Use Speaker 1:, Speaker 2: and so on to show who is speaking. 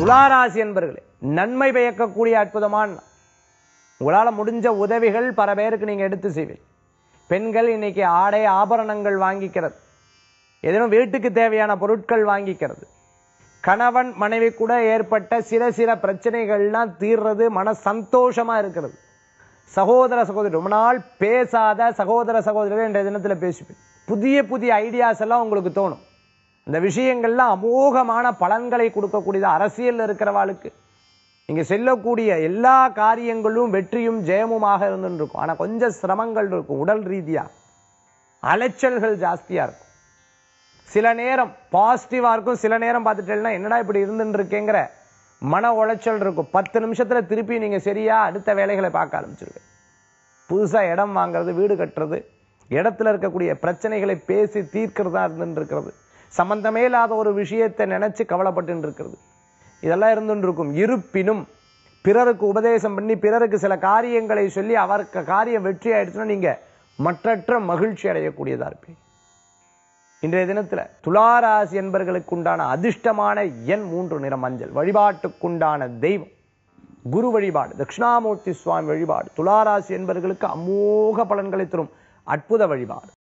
Speaker 1: துளாராசி என்பர்களே நன்மை பயக்கக்கூடிய அற்புதமான நாள். உங்களால முடிஞ்ச உதவிகள் பல பேருக்கு நீங்க எடுத்து செய்வீங்க பெண்கள் இன்னைக்கு ஆடை ஆபரணங்கள் வாங்கிக்கிறது ஏதேனும் வீட்டுக்கு தேவையான பொருட்கள் வாங்கிக்கிறது கணவன் மனைவி கூட ஏற்பட்ட சில சில பிரச்சனைகள்லாம் தீர்றது மன சந்தோஷமா இருக்கிறது சகோதர சகோதரி ரொம்ப நாள் பேசாத சகோதர சகோதரிகள் என்ற தினத்துல பேசுவேன் புதிய புதிய ஐடியாஸ் எல்லாம் உங்களுக்கு தோணும் இந்த விஷயங்கள்லாம் அமோகமான பலன்களை கொடுக்கக்கூடியது அரசியல் இருக்கிறவாளுக்கு நீங்க செல்லக்கூடிய எல்லா காரியங்களும் வெற்றியும் ஜெயமுமாக இருந்துட்டு இருக்கும் ஆனா கொஞ்சம் சிரமங்கள் இருக்கும் உடல் ரீதியா அலைச்சல்கள் ஜாஸ்தியா இருக்கும் சில நேரம் பாசிட்டிவா இருக்கும் சில நேரம் பார்த்துட்டேன்னா என்னடா இப்படி இருந்துட்டு இருக்கேங்கிற மன உளைச்சல் இருக்கும் பத்து நிமிஷத்துல திருப்பி நீங்க சரியா அடுத்த வேலைகளை பார்க்க ஆரம்பிச்சிருவீங்க புதுசா இடம் வாங்குறது வீடு கட்டுறது இடத்துல இருக்கக்கூடிய பிரச்சனைகளை பேசி தீர்க்கிறதா இருந்துட்டு இருக்கிறது சம்பந்தமே இல்லாத ஒரு விஷயத்தை நினைச்சு கவலைப்பட்டு இருக்கிறது இதெல்லாம் இருந்துட்டு இருக்கும் இருப்பினும் பிறருக்கு உபதேசம் பண்ணி பிறருக்கு சில காரியங்களை சொல்லி அவருக்கு காரியம் வெற்றி ஆயிடுச்சுன்னா நீங்க மற்றற்ற மகிழ்ச்சி அடையக்கூடியதா இருப்பீங்க இன்றைய தினத்துல துளாராசி என்பர்களுக்கு உண்டான அதிர்ஷ்டமான எண் மூன்று நிற மஞ்சள் வழிபாட்டுக்குண்டான தெய்வம் குரு வழிபாடு தட்சிணாமூர்த்தி சுவாமி வழிபாடு துளாராசி என்பர்களுக்கு அமோக பலன்களை தரும் அற்புத வழிபாடு